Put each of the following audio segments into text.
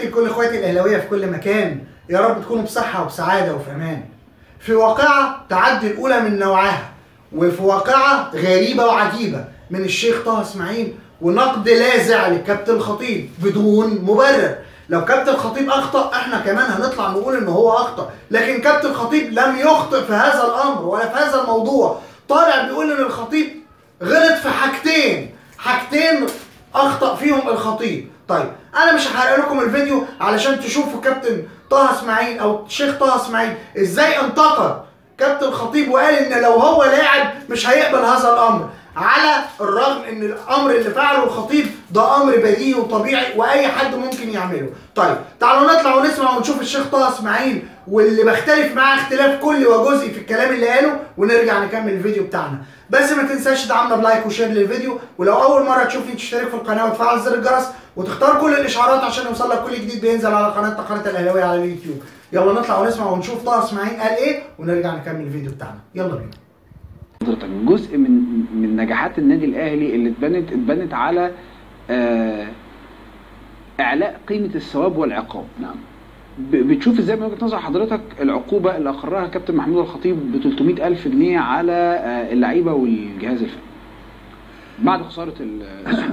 تحياتي لكل اخواتي الاهلاويه في كل مكان يا رب تكونوا بصحه وبسعاده وفي امان في واقعه تعدي الاولى من نوعها وفي واقعه غريبه وعجيبه من الشيخ طه اسماعيل ونقد لاذع للكابتن الخطيب بدون مبرر لو كابتن الخطيب اخطا احنا كمان هنطلع نقول ان هو اخطا لكن كابتن الخطيب لم يخطئ في هذا الامر ولا في هذا الموضوع طالع بيقول ان الخطيب غلط في حاجتين حاجتين اخطا فيهم الخطيب طيب انا مش هحرق لكم الفيديو علشان تشوفوا كابتن طه اسماعيل او الشيخ طه اسماعيل ازاي انتقد كابتن الخطيب وقال ان لو هو لاعب مش هيقبل هذا الامر على الرغم ان الامر اللي فعله الخطيب ده امر بديهي وطبيعي واي حد ممكن يعمله طيب تعالوا نطلع ونسمع ونشوف الشيخ طه اسماعيل واللي بختلف معاه اختلاف كلي وجزئي في الكلام اللي قاله ونرجع نكمل الفيديو بتاعنا بس ما تنساش تدعمنا بلايك وشير للفيديو ولو اول مره تشوفني تشترك في القناه وتفعل زر الجرس وتختار كل الاشعارات عشان يوصلك كل جديد بينزل على قناتنا قناه الاهلاويه على اليوتيوب يلا نطلع ونسمع ونشوف طه اسماعيل قال ايه ونرجع نكمل الفيديو بتاعنا يلا بينا حضرتك جزء من من نجاحات النادي الاهلي اللي اتبنت اتبنت على آه اعلاء قيمه الثواب والعقاب نعم ب- بتشوف ازاي من وجهه نظر حضرتك العقوبه اللي اقرها كابتن محمود الخطيب ب 300 الف جنيه على آه اللعيبه والجهاز الفني بعد خساره ال- السوبر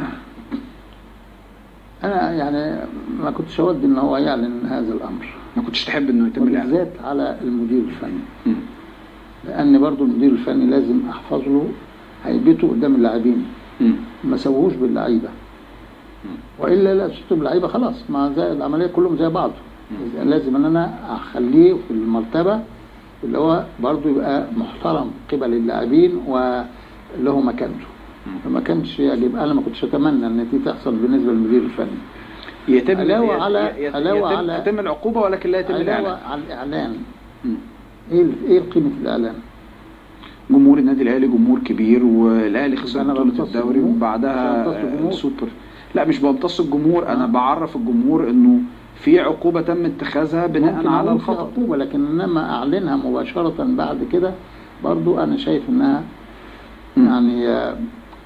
انا يعني ما كنتش اود ان هو يعلن هذا الامر ما كنتش تحب انه يتم الاعلان وبالذات على المدير الفني مم. لان برضو المدير الفني لازم احفظ له هيبته قدام اللاعبين مم. ما سووش باللعيبه والا لا شفتوا باللعيبه خلاص ما زي العمليه كلهم زي بعض لازم ان انا اخليه في المرتبه اللي هو برضو يبقى محترم قبل اللاعبين وله مكانته فما كانش يجب انا ما كنتش اتمنى ان دي تحصل بالنسبه للمدير الفني يتم علاوة يت- على- يت- علاوة يتم, على- يتم العقوبه ولكن لا يتم علاوه الاعلان على الاعلان مم. ايه ايه قيمه الاعلان؟ جمهور النادي الاهلي جمهور كبير والاهلي خسر أنا بطوله بمتص الدوري الجمهور؟ وبعدها مش بمتص الجمهور؟ السوبر لا مش بمتص الجمهور انا آه. بعرف الجمهور انه في عقوبه تم اتخاذها بناء ممكن على أقول في الخطا عقوبة لكن انما اعلنها مباشرة بعد كده برضو انا شايف انها مم. يعني آه،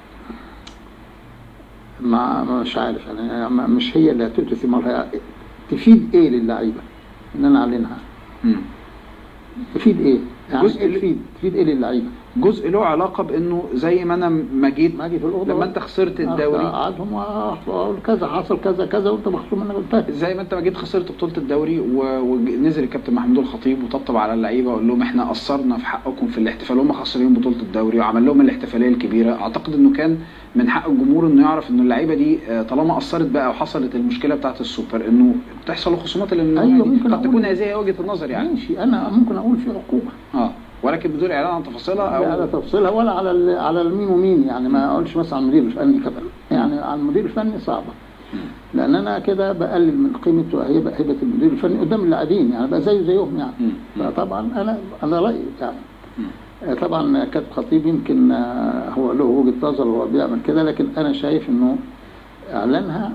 ما مش عارف يعني ما- مش هي اللي هتؤتي ثمارها تفيد ايه للعيبة ان انا اعلنها مم. تفيد ايه؟ يعني جزء ايه اللي- تفيد؟ تفيد ايه للعيبة؟ جزء له علاقه بانه زي ما انا ما جيت ما اجي في الاوضه لما انت خسرت الدوري قعدهم واقول كذا حصل كذا كذا وانت مخصوم منك قلتها زي ما انت ما جيت خسرت بطوله الدوري و- ونزل الكابتن محمود الخطيب وطبطب على اللعيبه وقال لهم احنا قصرنا في حقكم في الاحتفال هم خسرين بطوله الدوري وعمل لهم الاحتفاليه الكبيره اعتقد انه كان من حق الجمهور انه يعرف انه اللعيبه دي آه، طالما قصرت بقى وحصلت المشكله بتاعه السوبر انه تحصل الخصومات اللي من أيوة، النوع دي. ممكن قد أقول- تكون هذه هي وجهه النظر يعني ماشي انا ممكن اقول في عقوبة اه ولكن بدون اعلان عن تفاصيلها لا على او تفصيلها ولا على ال- على المين ومين يعني ما اقولش مثلا على المدير الفني كمان يعني على المدير الفني صعبه لان انا كده بقلل من قيمه وهيبه هيبه المدير الفني قدام اللاعبين يعني بقى زيه زيهم يعني مم. فطبعا انا انا رايي يعني آه، طبعا كابتن خطيب يمكن آه، هو له وجهه نظر وهو بيعمل كده لكن انا شايف انه اعلانها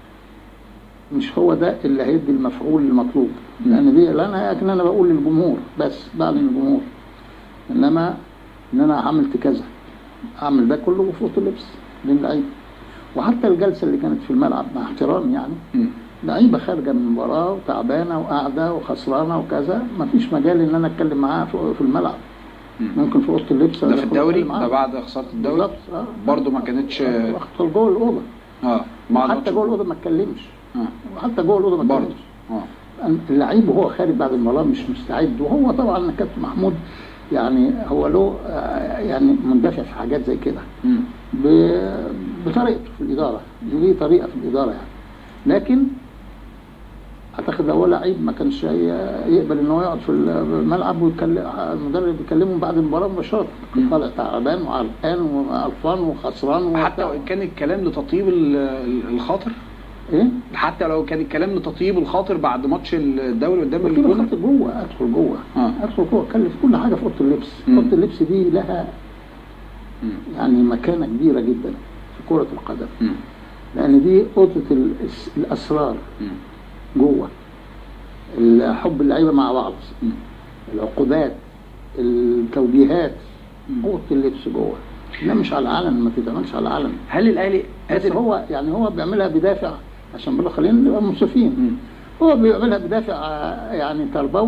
مش هو ده اللي هيدي المفعول المطلوب لان دي اعلانها لكن انا بقول للجمهور بس بعلن للجمهور انما ان انا عملت كذا اعمل ده كله في اوضه اللبس للعيبه وحتى الجلسه اللي كانت في الملعب مع احترامي يعني مم. لعيبه خارجه من المباراه وتعبانه وقاعده وخسرانه وكذا ما فيش مجال ان انا اتكلم معاها في في الملعب مم. ممكن في اوضه اللبس ده في أدخل الدوري أتكلم معاها. ده بعد خساره الدوري بالظبط اه برضه ما كانتش ادخل جوه الاوضه اه بعد حتى ماتش- جوه الاوضه ما اتكلمش اه وحتى جوه الاوضه ما برضه اتكلمش اه اللعيب وهو خارج بعد المباراه مش مستعد وهو طبعا كابتن محمود يعني هو له آه، يعني مندفع في حاجات زي كده مم. ب- بطريقته في الاداره ليه طريقه في الاداره يعني لكن اعتقد لو هو لعيب ما كانش هي- يقبل ان هو يقعد في الملعب ويتكلم المدرب يكلمه بعد المباراه مباشره مم. طالع تعبان وعرقان وقرفان وخسران حتى وان كان الكلام لتطيب ال- ال- الخاطر ايه حتى لو كان الكلام لتطيب الخاطر بعد ماتش الدوري قدام قلت له الجونه خدت جوه ادخل جوه آه. ادخل جوه اتكلم في كل حاجه في اوضه اللبس مم. اوضه اللبس دي لها مم. يعني مكانه كبيره جدا في كره القدم مم. لان دي اوضه الأس- الاسرار مم. جوه حب اللعيبه مع بعض مم. العقوبات التوجيهات مم. اوضه اللبس جوه لا مش على العلن ما تتعملش على العلن هل الاهلي بس قادر هو يعني هو بيعملها بدافع عشان برضه خلينا نبقى منصفين مم. هو بيعملها بدافع آه، يعني تربوي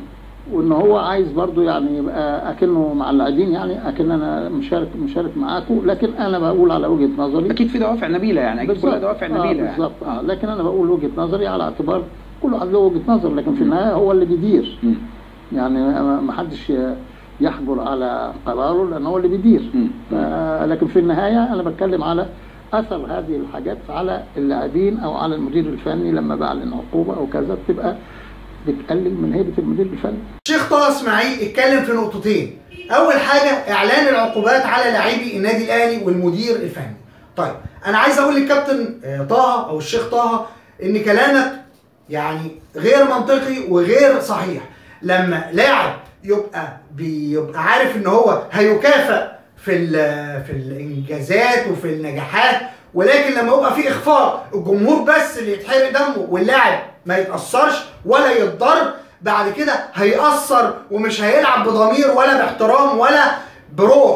وان هو عايز برضو يعني يبقى اكنه مع اللاعبين يعني اكن انا مشارك مشارك معاكم لكن انا بقول على وجهه نظري اكيد في دوافع نبيله يعني اكيد كلها دوافع آه نبيله يعني. بالظبط آه لكن انا بقول وجهه نظري على اعتبار كل واحد له وجهه نظر لكن في النهايه هو اللي بيدير مم. يعني ما ما حدش يحجر على قراره لان هو اللي بيدير مم. ف- لكن في النهايه انا بتكلم على اثر هذه الحاجات على اللاعبين او على المدير الفني لما بعلن عقوبه او كذا بتبقى بتقلل من هيبه المدير الفني الشيخ طه اسماعيل اتكلم في نقطتين اول حاجه اعلان العقوبات على لاعبي النادي الاهلي والمدير الفني طيب انا عايز اقول للكابتن آه، طه او الشيخ طه ان كلامك يعني غير منطقي وغير صحيح لما لاعب يبقى بيبقى عارف ان هو هيكافئ في ال- في الانجازات وفي النجاحات ولكن لما يبقى في اخفاق الجمهور بس اللي يتحرق دمه واللاعب ما يتاثرش ولا يتضر بعد كده هيأثر ومش هيلعب بضمير ولا باحترام ولا بروح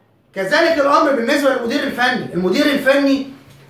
كذلك الامر بالنسبه للمدير الفني المدير الفني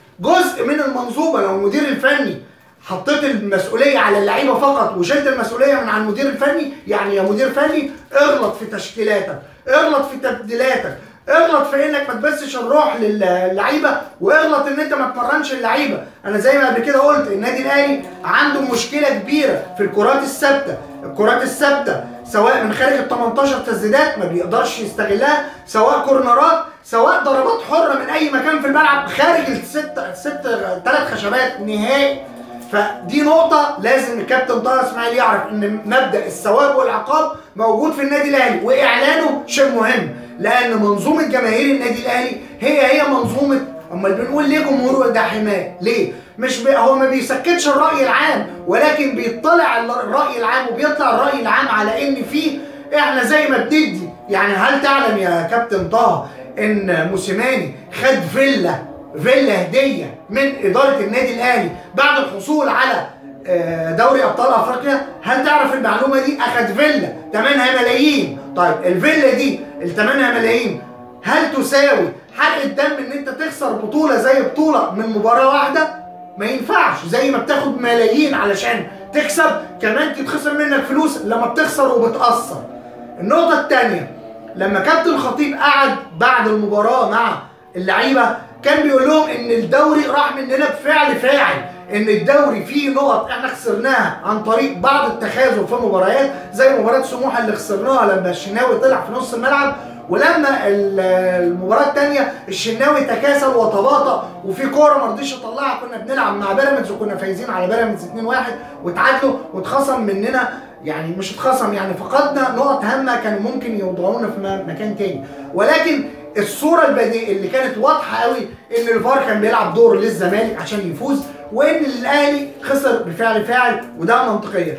جزء من المنظومه لو المدير الفني حطيت المسؤوليه على اللعيبه فقط وشلت المسؤوليه من على المدير الفني يعني يا مدير فني اغلط في تشكيلاتك اغلط في تبديلاتك اغلط في انك ما تبثش الروح للعيبه واغلط ان انت ما تمرنش اللعيبه انا زي ما قبل كده قلت النادي الاهلي عنده مشكله كبيره في الكرات الثابته الكرات الثابته سواء من خارج ال 18 تسديدات ما بيقدرش يستغلها سواء كورنرات سواء ضربات حره من اي مكان في الملعب خارج الست ست ثلاث خشبات نهائي فدي نقطة لازم الكابتن طه اسماعيل يعرف ان مبدأ الثواب والعقاب موجود في النادي الاهلي واعلانه شيء مهم لان منظومة جماهير النادي الاهلي هي هي منظومة امال بنقول ليه جمهور ده حماية ليه؟ مش بي هو ما بيسكتش الرأي العام ولكن بيطلع الرأي العام وبيطلع الرأي العام على ان في احنا زي ما بندي يعني هل تعلم يا كابتن طه ان موسيماني خد فيلا فيلا هديه من اداره النادي الاهلي بعد الحصول على آه، دوري ابطال افريقيا هل تعرف المعلومه دي اخد فيلا ثمنها ملايين طيب الفيلا دي اللي ثمنها ملايين هل تساوي حرق الدم ان انت تخسر بطوله زي بطوله من مباراه واحده ما ينفعش زي ما بتاخد ملايين علشان تكسب كمان تتخسر منك فلوس لما بتخسر وبتاثر النقطه الثانيه لما كابتن خطيب قعد بعد المباراه مع اللعيبه كان بيقول لهم ان الدوري راح مننا بفعل فاعل ان الدوري فيه نقط احنا خسرناها عن طريق بعض التخاذل في مباريات زي مباراه سموحه اللي خسرناها لما الشناوي طلع في نص الملعب ولما ال- المباراه الثانيه الشناوي تكاسل وتباطأ وفي كوره ما رضيش يطلعها كنا بنلعب مع بيراميدز وكنا فايزين على بيراميدز 2-1 واتعادلوا واتخصم مننا يعني مش اتخصم يعني فقدنا نقط هامه كانوا ممكن يوضعونا في م- مكان تاني ولكن الصوره البديهيه اللي كانت واضحه قوي ان الفار كان بيلعب دور للزمالك عشان يفوز وان الاهلي خسر بفعل فاعل وده منطقيه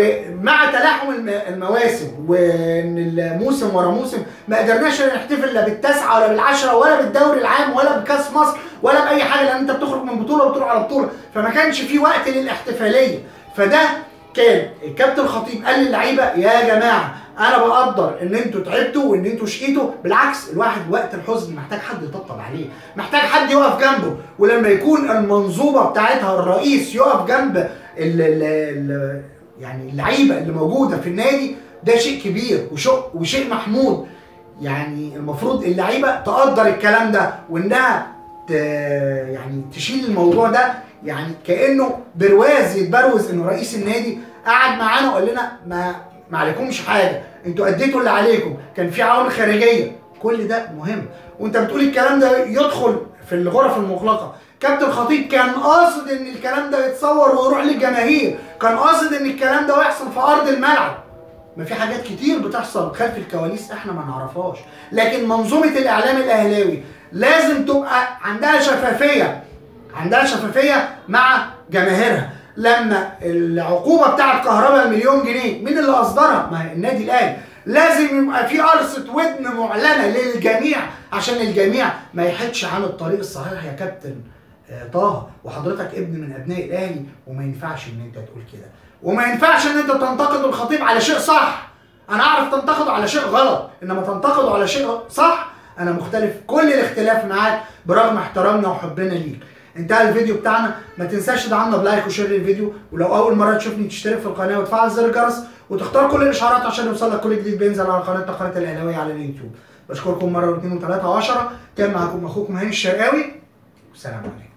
ومع تلاحم الم- المواسم وان الموسم ورا موسم ما قدرناش نحتفل لا بالتاسعه ولا بالعشره ولا بالدوري العام ولا بكاس مصر ولا باي حاجه لان انت بتخرج من بطوله وبتروح على بطوله فما كانش في وقت للاحتفاليه فده كان الكابتن خطيب قال للعيبه يا جماعه انا بقدر ان انتوا تعبتوا وان انتوا شقيتوا بالعكس الواحد وقت الحزن محتاج حد يطبطب عليه محتاج حد يقف جنبه ولما يكون المنظومه بتاعتها الرئيس يقف جنب ال ال ال يعني اللعيبه اللي موجوده في النادي ده شيء كبير وشيء وشيء محمود يعني المفروض اللعيبه تقدر الكلام ده وانها ت يعني تشيل الموضوع ده يعني كانه برواز يتبروز انه رئيس النادي قعد معانا وقال لنا ما ما عليكمش حاجه انتوا اديتوا اللي عليكم كان في عوامل خارجيه كل ده مهم وانت بتقول الكلام ده يدخل في الغرف المغلقه كابتن خطيب كان قاصد ان الكلام ده يتصور ويروح للجماهير كان قاصد ان الكلام ده يحصل في ارض الملعب ما في حاجات كتير بتحصل خلف الكواليس احنا ما نعرفهاش لكن منظومه الاعلام الاهلاوي لازم تبقى عندها شفافيه عندها شفافيه مع جماهيرها لما العقوبه بتاعت كهرباء مليون جنيه مين اللي اصدرها؟ ما هي النادي الاهلي لازم يبقى في قرصه ودن معلنه للجميع عشان الجميع ما يحدش عن الطريق الصحيح يا كابتن آه، طه وحضرتك ابن من ابناء الاهلي وما ينفعش ان انت تقول كده وما ينفعش ان انت تنتقد الخطيب على شيء صح انا اعرف تنتقده على شيء غلط انما تنتقده على شيء صح انا مختلف كل الاختلاف معاك برغم احترامنا وحبنا ليك انتهى الفيديو بتاعنا ما تنساش تدعمنا بلايك وشير للفيديو ولو اول مره تشوفني تشترك في القناه وتفعل زر الجرس وتختار كل الاشعارات عشان يوصلك كل جديد بينزل على قناتنا قناه الاهلاويه على اليوتيوب بشكركم مره واثنين وثلاثه وعشرة كان معاكم اخوكم هاني الشرقاوي والسلام عليكم